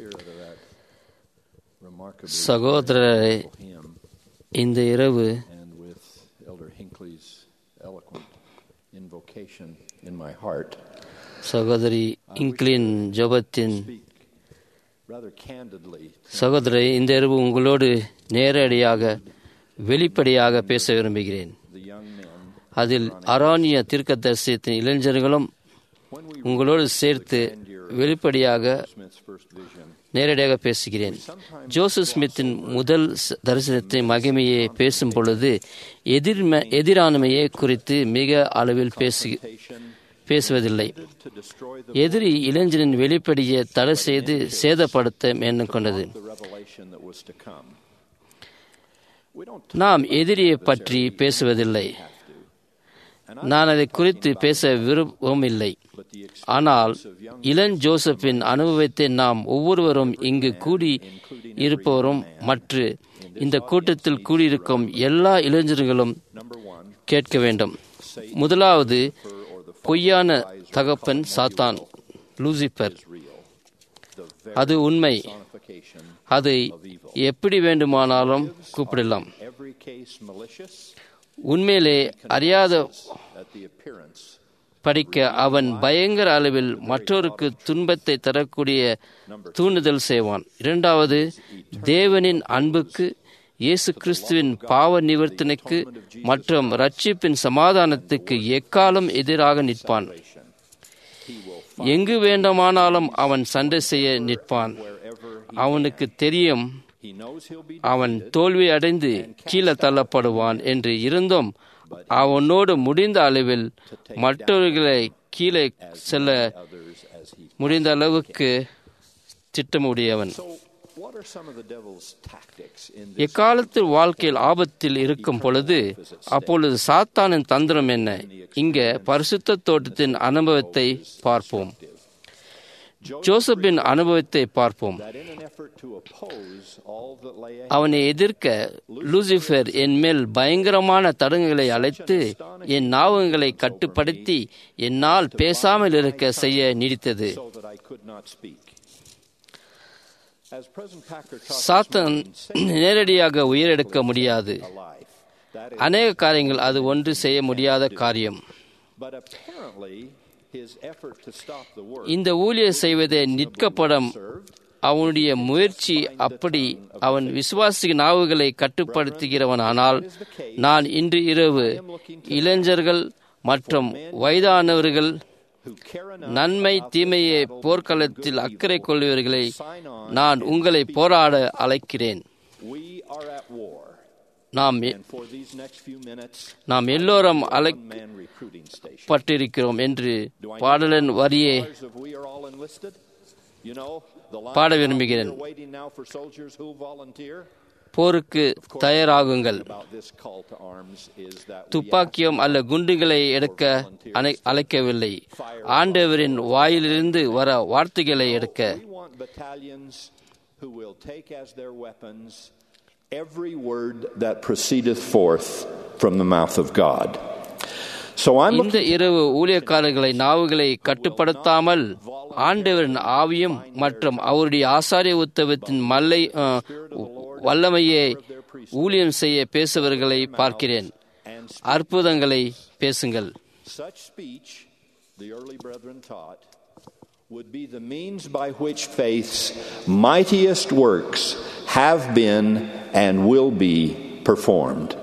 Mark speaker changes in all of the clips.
Speaker 1: spirit of that remarkably
Speaker 2: சகோதரரை
Speaker 1: beautiful hymn
Speaker 2: இந்த இரவு
Speaker 1: and with Elder Hinckley's eloquent invocation in my heart,
Speaker 2: சகோதரி இங்கிலின் ஜபத்தின்
Speaker 1: speak rather candidly
Speaker 2: சகோதரி இந்த இரவு உங்களோடு நேரடியாக வெளிப்படையாக பேச விரும்புகிறேன்
Speaker 1: the young men
Speaker 2: அதில் அரானிய தீர்க்கதரிசியத்தின் இளைஞர்களும்
Speaker 1: when we
Speaker 2: உங்களோடு சேர்த்து வெளிப்படையாக
Speaker 1: Smith's first vision.
Speaker 2: நேரடியாக பேசுகிறேன் ஜோசப் ஸ்மித்தின் முதல் ச- தரிசனத்தை மகிமையை பேசும் பொழுது எதிர்ம எதிரானமையை குறித்து மிக அளவில் பேசு
Speaker 1: Temptation
Speaker 2: பேசுவதில்லை
Speaker 1: to destroy the,
Speaker 2: எதிரி இளைஞரின் வெளிப்படையை தடை செய்து சேதப்படுத்த எண்ணம் கொண்டது
Speaker 1: the revelation that was to come. We don't
Speaker 2: நாம் எதிரியை பற்றி பேசுவதில்லை நான் அதை குறித்து பேச விரும்பவும் இல்லை
Speaker 1: but the ex-
Speaker 2: ஆனால் இளன் ஜோசப்பின் அனுபவத்தை நாம் ஒவ்வொருவரும் இங்கு கூடி இருப்பவரும் மற்ற இந்த கூட்டத்தில் கூடியிருக்கும் எல்லா இளைஞர்களும்
Speaker 1: number one,
Speaker 2: கேட்க வேண்டும் முதலாவது பொய்யான தகப்பன் சாத்தான் லூசிபர்
Speaker 1: real. The very
Speaker 2: அது உண்மை
Speaker 1: personification,
Speaker 2: அதை எப்படி வேண்டுமானாலும் கூப்பிடலாம்
Speaker 1: every case malicious
Speaker 2: உண்மையிலே அறியாத
Speaker 1: at the appearance
Speaker 2: படிக்க அவன் பயங்கர அளவில் மற்றொருக்கு துன்பத்தை தரக்கூடிய தூண்டுதல் செய்வான் இரண்டாவது தேவனின் அன்புக்கு இயேசு கிறிஸ்துவின் பாவ நிவர்த்தனைக்கு மற்றும் ரட்சிப்பின் சமாதானத்துக்கு எக்காலம் எதிராக நிற்பான் எங்கு வேண்டுமானாலும் அவன் சண்டை செய்ய நிற்பான் அவனுக்கு தெரியும்
Speaker 1: he knows he'll be
Speaker 2: அவன் தோல்வி அடைந்து கீழே தள்ளப்படுவான் என்று இருந்தும் அவனோடு முடிந்த அளவில் மற்றவர்களை கீழே செல்ல
Speaker 1: others as he
Speaker 2: முடிந்த அளவுக்கு திட்டமுடையவன்
Speaker 1: So, what are some of the devil's tactics in this?
Speaker 2: எக்காலத்தில் வாழ்க்கையில் ஆபத்தில் இருக்கும் பொழுது அப்பொழுது சாத்தானின் தந்திரம் என்ன இங்க பரிசுத்த தோட்டத்தின் அனுபவத்தை பார்ப்போம் ஜோசப்பின் அனுபவத்தை பார்ப்போம்
Speaker 1: That in an effort to oppose all that lay ahead,
Speaker 2: அவனை எதிர்க்க லூசிஃபர் என் மேல் பயங்கரமான தடங்குகளை அழைத்து என் நாவங்களை கட்டுப்படுத்தி என்னால் பேசாமல் இருக்க செய்ய நீடித்தது
Speaker 1: so that I could not speak. As President Packer taught us
Speaker 2: சாத்தான்
Speaker 1: in Satan
Speaker 2: நேரடியாக உயிரெடுக்க முடியாது
Speaker 1: alive, that is,
Speaker 2: அநேக காரியங்கள் அது ஒன்று செய்ய முடியாத காரியம்
Speaker 1: but apparently his effort to stop the work
Speaker 2: இந்த ஊழியர் செய்வதை நிற்கப்படம் அவனுடைய முயற்சி அப்படி அவன் விசுவாசி நாவுகளை கட்டுப்படுத்துகிறவனானால் நான் இன்று இரவு இளைஞர்கள் மற்றும் வயதானவர்கள்
Speaker 1: who care enough
Speaker 2: நன்மை தீமையை போர்க்களத்தில் அக்கறை கொள்வர்களை நான் உங்களை போராட அழைக்கிறேன்
Speaker 1: we are at war.
Speaker 2: நாம்
Speaker 1: And for these next few minutes,
Speaker 2: நாம் எல்லோரும்
Speaker 1: one man recruiting station.
Speaker 2: அழைக்கப்பட்டிருக்கிறோம் என்று பாடலின் வரியே
Speaker 1: Ours of we are all enlisted. You know, the line
Speaker 2: பாட
Speaker 1: out
Speaker 2: விரும்புகிறேன்.
Speaker 1: here waiting now for soldiers who volunteer.
Speaker 2: போருக்கு தயாராகுங்கள்
Speaker 1: About this call to arms is that we
Speaker 2: துப்பாக்கியம் அல்ல குண்டுகளை எடுக்க அனை- அழைக்கவில்லை ஆண்டவரின் வாயிலிருந்து வர வார்த்தைகளை எடுக்க
Speaker 1: We want battalions who will take as their weapons every word that proceedeth forth from the mouth of God. So I'm
Speaker 2: இந்த இரவு ஊழியக்காரர்களை நாவுகளை கட்டுப்படுத்தாமல் ஆண்டவரின் ஆவியும் மற்றும் அவருடைய ஆசாரிய உத்தவத்தின் மல்லை ஆ, வல்லமையை ஊழியம் செய்ய பேசுபவர்களை பார்க்கிறேன்
Speaker 1: and
Speaker 2: அற்புதங்களை பேசுங்கள்
Speaker 1: such speech, the early brethren taught, would be the means by which faith's mightiest works have been and will be performed.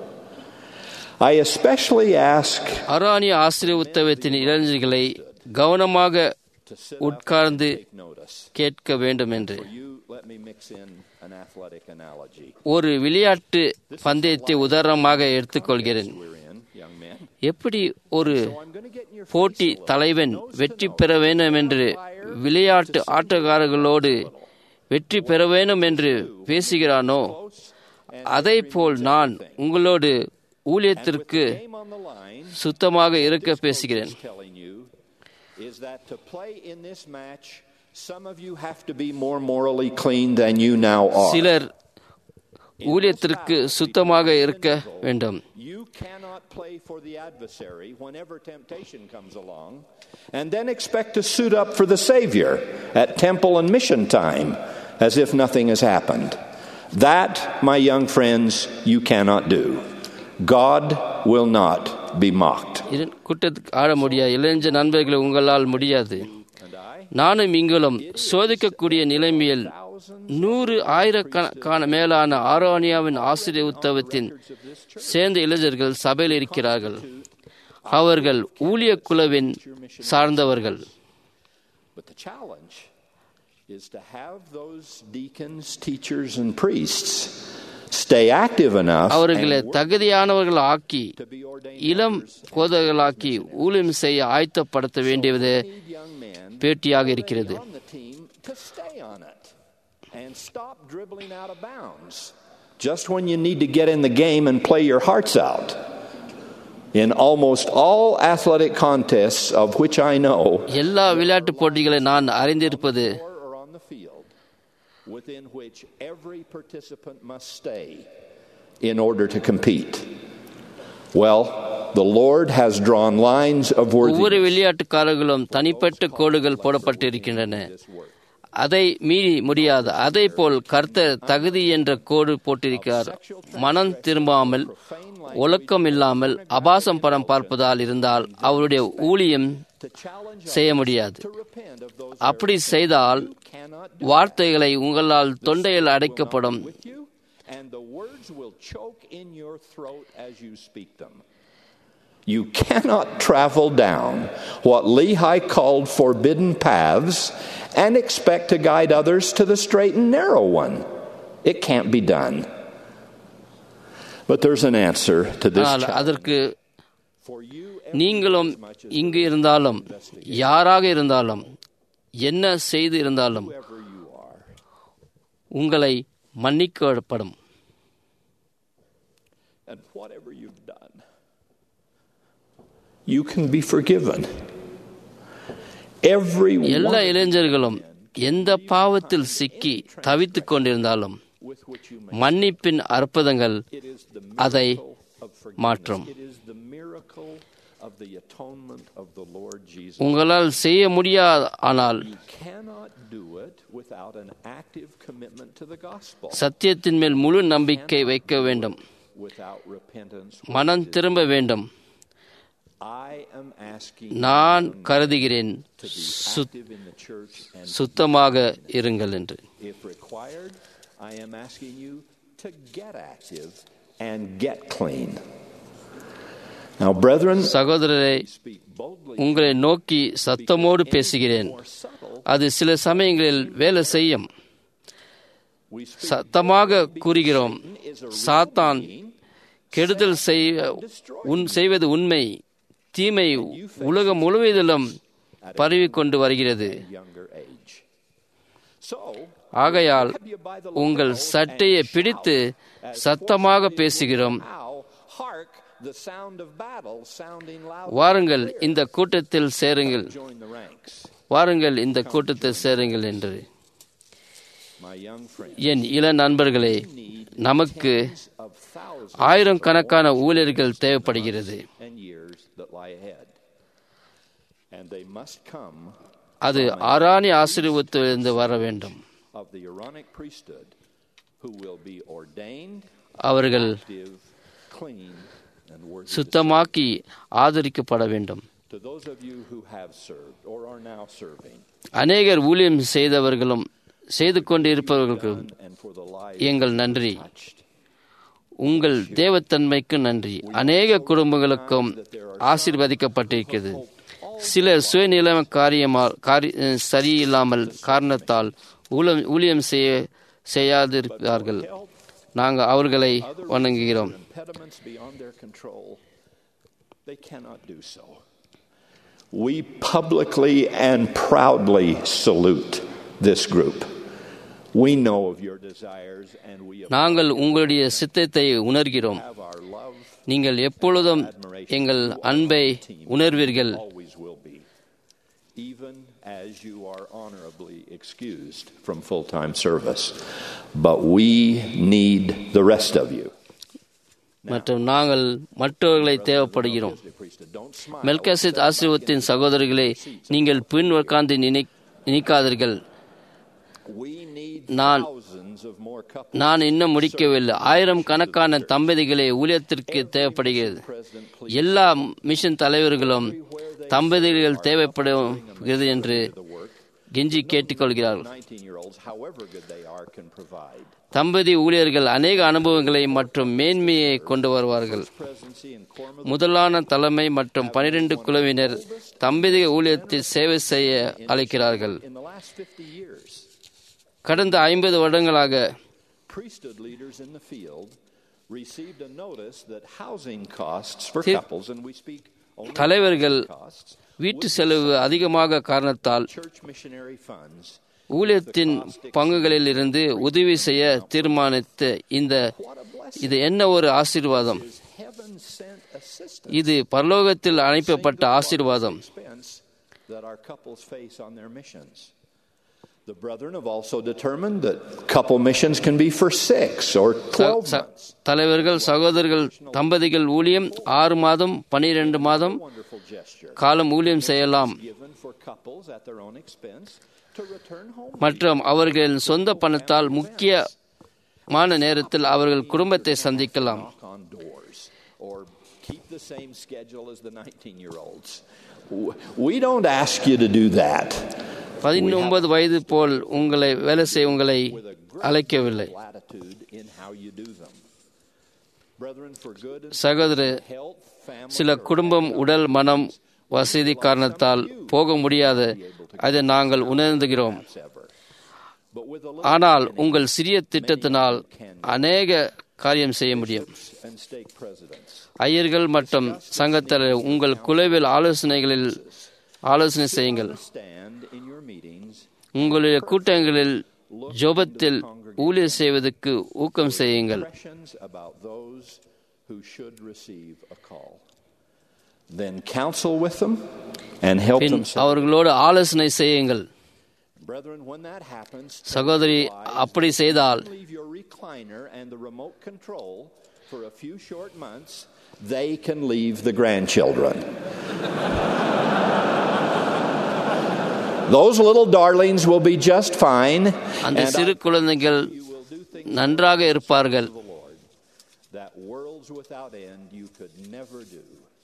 Speaker 1: I especially ask
Speaker 2: அரானிய ஆசிரிய உத்தவத்தின் இளைஞர்களை கவனமாக
Speaker 1: to sit
Speaker 2: உட்கார்ந்து
Speaker 1: take notice.
Speaker 2: கேட்க வேண்டும் என்று
Speaker 1: You let me mix in an athletic analogy.
Speaker 2: ஒரு விளையாட்டு பந்தயத்தை உதாரணமாக எடுத்துக்கொள்கிறேன்
Speaker 1: We're in, young men.
Speaker 2: எப்படி ஒரு
Speaker 1: So I'm going to get in your
Speaker 2: போட்டி தலைவன் வெற்றி பெற வேண்டும் என்று விளையாட்டு ஆட்டக்காரர்களோடு வெற்றி பெற வேண்டும் என்று பேசுகிறானோ அதை போல் நான் உங்களோடு ஊழியத்திற்கு
Speaker 1: game on the line.
Speaker 2: சுத்தமாக இருக்க பேசுகிறேன்
Speaker 1: telling you is that to play in this match, some of you have to be more morally clean than you now are.
Speaker 2: சிலர் ஊழியத்திற்கு சுத்தமாக இருக்க வேண்டும்
Speaker 1: You cannot play for the adversary whenever temptation comes along and then expect to suit up for the Savior at temple and mission time. as if nothing has happened. That, my young friends, you cannot do. God will not be mocked.
Speaker 2: இரு- கூட்டத்துக்கு ஆட முடியாது இளைஞ நண்பர்களை உங்களால் முடியாது நானும் இங்களும் சோதிக்கக்கூடிய நிலைமையில் நூறு ஆயிரக்கணக்கான மேலான ஆரோனியாவின் ஆசிரியர் உத்தவத்தின் சேர்ந்த இளைஞர்கள் சபையில் இருக்கிறார்கள் அவர்கள் ஊழிய குழுவின் சார்ந்தவர்கள்
Speaker 1: But the challenge is to have those deacons, teachers, and priests stay active enough
Speaker 2: அவர்களை
Speaker 1: and
Speaker 2: தகுதியானவர்கள் ஆக்கி
Speaker 1: to be ordained
Speaker 2: இளம் போதகர்களாக்கி ஊழியம் செய்ய ஆயத்தப்படுத்த வேண்டியது
Speaker 1: need young men
Speaker 2: பேட்டியாக இருக்கிறது
Speaker 1: on the team to stay on it and stop dribbling out of bounds just when you need to get in the game and play your hearts out. In almost all athletic contests of which I know,
Speaker 2: எல்லா விளையாட்டு போட்டிகளை நான் அறிந்திருப்பது
Speaker 1: or are on the field, within which every participant must stay in order to compete. Well, the Lord has drawn lines of
Speaker 2: ஒவ்வொரு
Speaker 1: worthiness.
Speaker 2: விளையாட்டுக்காரர்களும் தனிப்பட்ட கோடுகள் போடப்பட்டிருக்கின்றன அதை மீறி முடியாது அதே போல் கர்த்தர் தகுதி என்ற கோடு போட்டிருக்கிறார் மனம் திரும்பாமல் ஒழுக்கம் இல்லாமல் அபாசம் படம் பார்ப்பதால் இருந்தால் அவருடைய ஊழியம்
Speaker 1: To challenge
Speaker 2: செய்ய முடியாது
Speaker 1: to repent of those
Speaker 2: அப்படி செய்தால்
Speaker 1: cannot
Speaker 2: வார்த்தைகளை உங்களால் தொண்டையில் அடைக்கப்படும்
Speaker 1: with you, and the words will choke in your throat as you speak them. You cannot travel down what Lehi called forbidden paths and expect to guide others to the straight and narrow one. It can't be done. But there's an answer to this
Speaker 2: ஆனால்
Speaker 1: challenge.
Speaker 2: அதற்கு
Speaker 1: For you,
Speaker 2: நீங்களும் இங்கு இருந்தாலும் யாராக இருந்தாலும் என்ன செய்து இருந்தாலும்
Speaker 1: whoever you are,
Speaker 2: உங்களை மன்னிக்கப்படும்
Speaker 1: and whatever you've done, you can be forgiven. Every
Speaker 2: எல்லா
Speaker 1: one
Speaker 2: இளைஞர்களும் எந்த பாவத்தில் சிக்கி தவித்துக் கொண்டிருந்தாலும்
Speaker 1: with which you may.
Speaker 2: மன்னிப்பின் அற்புதங்கள்
Speaker 1: It is the
Speaker 2: அதை
Speaker 1: miracle of forgiveness.
Speaker 2: மாற்றும்
Speaker 1: It is the miracle of the atonement of the Lord Jesus.
Speaker 2: உங்களால் செய்ய முடியாது ஆனால்
Speaker 1: You cannot do it without an active commitment to the gospel,
Speaker 2: சத்தியத்தின் மேல் முழு நம்பிக்கை வைக்க வேண்டும்
Speaker 1: without repentance.
Speaker 2: மனம் திரும்ப வேண்டும்
Speaker 1: I am asking
Speaker 2: நான் கருதுகிறேன்
Speaker 1: to be
Speaker 2: சுத்-
Speaker 1: active in the church and
Speaker 2: சுத்தமாக இருங்கள் என்று
Speaker 1: if required, I am asking you to get active and get clean. Now, brethren,
Speaker 2: சகோதரரை
Speaker 1: speak boldly,
Speaker 2: உங்களை நோக்கி சத்தமோடு பேசுகிறேன்
Speaker 1: more subtle.
Speaker 2: அது சில சமயங்களில் வேலை செய்யும்
Speaker 1: We speak
Speaker 2: சத்தமாக கூறுகிறோம் சாத்தான் கெடுதல் செய்ய உன் செய்வது உண்மை தீமை உலகம் முழுவதிலும் பரவிக்கொண்டு வருகிறது
Speaker 1: younger age. So,
Speaker 2: ஆகையால்
Speaker 1: grab you by the
Speaker 2: உங்கள்
Speaker 1: lapel
Speaker 2: சட்டையை
Speaker 1: and
Speaker 2: பிடித்து
Speaker 1: shout as
Speaker 2: சத்தமாக
Speaker 1: forcefully as
Speaker 2: பேசுகிறோம்
Speaker 1: how, hark the sound of battle sounding loud.
Speaker 2: வாருங்கள் இந்த கூட்டத்தில் சேருங்கள்
Speaker 1: Join the ranks,
Speaker 2: வாருங்கள் இந்த கூட்டத்தில் சேருங்கள் என்று
Speaker 1: my young friend.
Speaker 2: என் இள நண்பர்களே நமக்கு
Speaker 1: Of thousands
Speaker 2: ஆயிரம் கணக்கான ஊழியர்கள் தேவைப்படுகிறது
Speaker 1: and years that lie ahead, and they must come
Speaker 2: அது ஆராணி ஆசீர்வத்திலிருந்து வர வேண்டும்
Speaker 1: of the Aaronic priesthood, who will be ordained,
Speaker 2: அவர்கள்
Speaker 1: active, clean, and worthy.
Speaker 2: சுத்தமாக்கி ஆதரிக்கப்பட வேண்டும்
Speaker 1: To those of you who have served or are now serving,
Speaker 2: அநேகர் ஊழியம் செய்தவர்களும் செய்து கொண்டு இருப்பவர்களுக்கும்
Speaker 1: and for the lives
Speaker 2: எங்கள் நன்றி
Speaker 1: touched,
Speaker 2: உங்கள் தேவத்தன்மைக்கு நன்றி அநேக குடும்பங்களுக்கும் ஆசீர்வதிக்கப்பட்டிருக்கிறது சில சுயநிலைம காரியமால் காரி சரியில்லாமல் காரணத்தால் ஊழம் ஊழியம் செய்ய செய்யாதிருக்கிறார்கள் நாங்கள் அவர்களை வணங்குகிறோம்
Speaker 1: impediments beyond their control, they cannot do so. We publicly and proudly salute this group. We know of your desires and we
Speaker 2: நாங்கள் உங்களுடைய சித்தத்தை உணர்கிறோம்
Speaker 1: have our love,
Speaker 2: நீங்கள் எப்பொழுதும் எங்கள் அன்பை உணர்வீர்கள்
Speaker 1: always will be, even as you are honorably excused from full time service. But we need the rest of you.
Speaker 2: மற்றும் நாங்கள் மற்றவர்களை தேவைப்படுகிறோம்
Speaker 1: The priesthood, don't smile.
Speaker 2: மெல்கசித் ஆசிரியத்தின் சகோதரர்களே நீங்கள் பின் உட்கார்ந்து நினை நினைக்காதீர்கள்
Speaker 1: We need
Speaker 2: நான்
Speaker 1: thousands of more couples.
Speaker 2: நான் இன்னும் முடிக்கவில்லை ஆயிரம் கணக்கான தம்பதிகளே ஊழியத்திற்கு தேவைப்படுகிறது
Speaker 1: President
Speaker 2: எல்லா மிஷன் தலைவர்களும் தம்பதிகள் தேவைப்படுகிறது என்று
Speaker 1: the work.
Speaker 2: கெஞ்சி கேட்டுக்கொள்கிறார்கள்
Speaker 1: 19 year olds, however good they are, can provide.
Speaker 2: தம்பதி ஊழியர்கள் அநேக அனுபவங்களை மற்றும் மேன்மையை கொண்டு வருவார்கள்
Speaker 1: Presidency and Corma
Speaker 2: முதலான தலைமை மற்றும் பனிரெண்டு குழுவினர் தம்பதி ஊழியத்தில் சேவை செய்ய அழைக்கிறார்கள்
Speaker 1: in the last 50 years.
Speaker 2: கடந்த ஐம்பது வருடங்களாக
Speaker 1: Priesthood leaders in the field received a notice that housing costs for
Speaker 2: Thi-
Speaker 1: couples, and we speak only
Speaker 2: தலைவர்கள்
Speaker 1: about costs,
Speaker 2: வீட்டு செலவு அதிகமாக காரணத்தால்
Speaker 1: church missionary funds.
Speaker 2: ஊழியத்தின் பங்குகளில் இருந்து உதவி செய்ய தீர்மானித்த இந்த
Speaker 1: What a blessing!
Speaker 2: இது என்ன ஒரு ஆசீர்வாதம்
Speaker 1: Is heaven sent assistance
Speaker 2: இது பரலோகத்தில் அனுப்பப்பட்ட ஆசீர்வாதம்
Speaker 1: expense that our couples face on their missions. The brethren have also determined that couple missions can be for six or
Speaker 2: ச-
Speaker 1: 12
Speaker 2: ச-
Speaker 1: months.
Speaker 2: தலைவர்கள் சகோதரர்கள் தம்பதிகள் ஊழியம் ஆறு மாதம் பனிரெண்டு மாதம்
Speaker 1: Wonderful gesture
Speaker 2: காலம் ஊழியம் செய்யலாம்
Speaker 1: given for couples at their own expense to return home.
Speaker 2: மற்றும் அவர்கள் சொந்த பணத்தால் முக்கியமான நேரத்தில் அவர்கள் குடும்பத்தை சந்திக்கலாம்
Speaker 1: knock on doors or keep the same schedule as the 19 year olds. We don't ask you to do that.
Speaker 2: பதினொன்பது வயது போல் உங்களை வேலை செய்ய உங்களை அழைக்கவில்லை
Speaker 1: Latitude in how you do them. Brethren, for good and
Speaker 2: சகோதர
Speaker 1: health, family,
Speaker 2: சில குடும்பம் உடல் மனம் வசதி காரணத்தால் போக முடியாது அதை நாங்கள் உணர்ந்துகிறோம்
Speaker 1: perhaps ever. But with a
Speaker 2: ஆனால் உங்கள் சிறிய திட்டத்தினால் அநேக காரியம் செய்ய முடியும்
Speaker 1: little and stake presidents,
Speaker 2: ஐயர்கள் மற்றும் சங்கத்தலைவர் உங்கள் குழுவில் ஆலோசனைகளில் ஆலோசனை செய்யுங்கள்
Speaker 1: stand in your meetings
Speaker 2: உங்களுடைய கூட்டங்களில் ஜோபத்தில் ஊழியர் செய்வதற்கு ஊக்கம் செய்யுங்கள்
Speaker 1: impressions about those who should receive a call. Then counsel with them and help
Speaker 2: bin
Speaker 1: them. serve.
Speaker 2: அவர்களோடு ஆலோசனை செய்யுங்கள்
Speaker 1: Brethren, when that happens,
Speaker 2: சகோதரி அப்படி செய்தால்
Speaker 1: leave your recliner and the remote control for a few short months. They can leave the grandchildren. Those little darlings will be just fine.
Speaker 2: அந்த
Speaker 1: and
Speaker 2: சிறு குழந்தைகள்
Speaker 1: you will do things
Speaker 2: நன்றாக இருப்பார்கள்
Speaker 1: for the Lord that worlds without end you could never do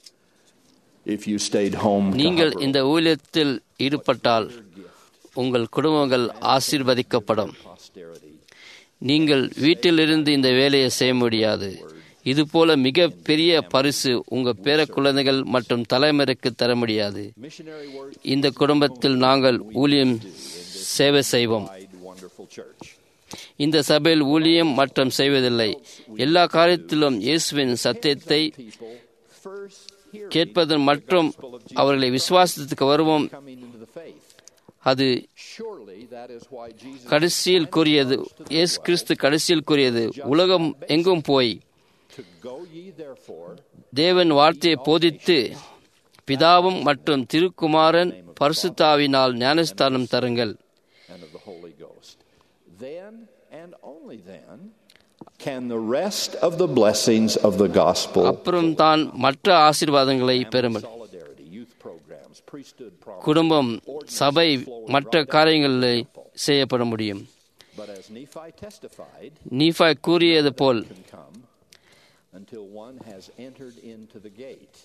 Speaker 1: if you stayed home. to
Speaker 2: நீங்கள்
Speaker 1: hover
Speaker 2: இந்த ஊழியத்தில் ஈடுபட்டால் உங்கள் குடும்பங்கள் ஆசீர்வதிக்கப்படும்
Speaker 1: posterity.
Speaker 2: நீங்கள் வீட்டிலிருந்து இந்த வேலையை செய்ய முடியாது இதுபோல மிக பெரிய பரிசு உங்க பேர குழந்தைகள் மற்றும் தலைமுறைக்கு தர முடியாது
Speaker 1: Missionary work
Speaker 2: இந்த குடும்பத்தில் நாங்கள் ஊழியம் சேவை செய்வோம்
Speaker 1: wide, wonderful church.
Speaker 2: இந்த சபையில் ஊழியம் மற்றும் செய்வதில்லை எல்லா காரியத்திலும் இயேசுவின் சத்தியத்தை
Speaker 1: People first hear
Speaker 2: கேட்பதன் மற்றும் அவர்களை விசுவாசத்துக்கு வருவோம்
Speaker 1: coming into the faith.
Speaker 2: அது
Speaker 1: Surely that is why Jesus
Speaker 2: கடைசியில் கூறியது இயேசு கிறிஸ்து கடைசியில் கூறியது உலகம் எங்கும் போய்
Speaker 1: to go ye therefore
Speaker 2: தேவன் வார்த்தையை போதித்து பிதாவும் மற்றும் திருக்குமாரன் பரிசுத்தாவினால் ஞானஸ்தானம் தருங்கள்
Speaker 1: and of the Holy Ghost. Then and only then can the rest of the blessings of the gospel
Speaker 2: அப்புறம் தான் மற்ற ஆசீர்வாதங்களை பெறும்
Speaker 1: solidarity, youth programs, priesthood programs.
Speaker 2: குடும்பம் சபை மற்ற காரியங்களை செய்யப்பட முடியும்
Speaker 1: But as Nephi testified,
Speaker 2: நீஃபாய் கூறியது போல்
Speaker 1: can come until one has entered into the gate.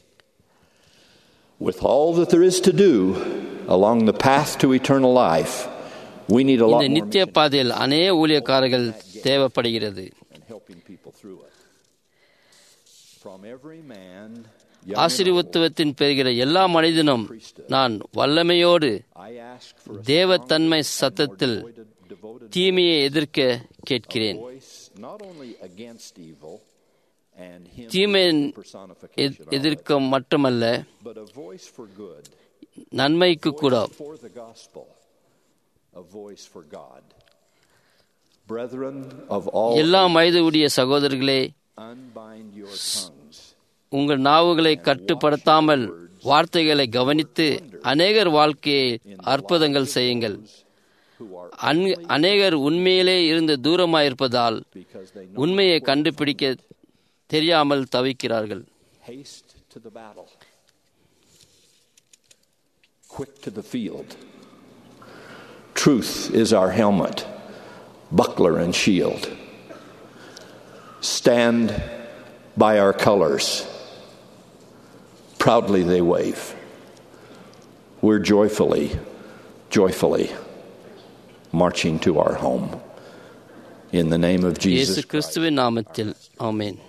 Speaker 1: With all that there is to do along the path to eternal life, we need a lot
Speaker 2: இந்த
Speaker 1: more
Speaker 2: நித்திய
Speaker 1: mission
Speaker 2: பாதையில் அநேக ஊழியக்காரர்கள் தேவைப்படுகிறது
Speaker 1: and helping people through it. From every man, young and old,
Speaker 2: ஆசீர்வத்துவத்தின் பெறுகிற எல்லா மனிதனும் நான் வல்லமையோடு
Speaker 1: I ask for a
Speaker 2: தேவத்தன்மை
Speaker 1: strong,
Speaker 2: சத்தத்தில்
Speaker 1: more devoted, devoted
Speaker 2: தீமையை எதிர்க்க கேட்கிறேன்
Speaker 1: voice, not only against evil and him
Speaker 2: தீமையின் எத்-
Speaker 1: personification, of it,
Speaker 2: எதிர்க்க மட்டுமல்ல
Speaker 1: but a voice for good,
Speaker 2: நன்மைக்கு கூட
Speaker 1: voice for the gospel, a voice for God. Brethren of all,
Speaker 2: எல்லா வயதுடைய சகோதரர்களே
Speaker 1: unbind your tongues.
Speaker 2: உங்கள் நாவுகளை கட்டுப்படுத்தாமல் வார்த்தைகளை கவனித்து அநேகர் வாழ்க்கையை அற்புதங்கள் செய்யுங்கள்
Speaker 1: who are
Speaker 2: அன்- அநேகர் உண்மையிலே இருந்து தூரமாயிருப்பதால்
Speaker 1: because they know
Speaker 2: உண்மையை கண்டுபிடிக்க தெரியாமல் தவிக்கிறார்கள்
Speaker 1: haste to the battle, quick to the field. Truth is our helmet. buckler and shield. Stand by our colors. Proudly they wave. We're joyfully, joyfully marching to our home. In the name of
Speaker 2: இயேசு
Speaker 1: Jesus Christ.
Speaker 2: கிறிஸ்துவின் நாமத்தில் ஆமென்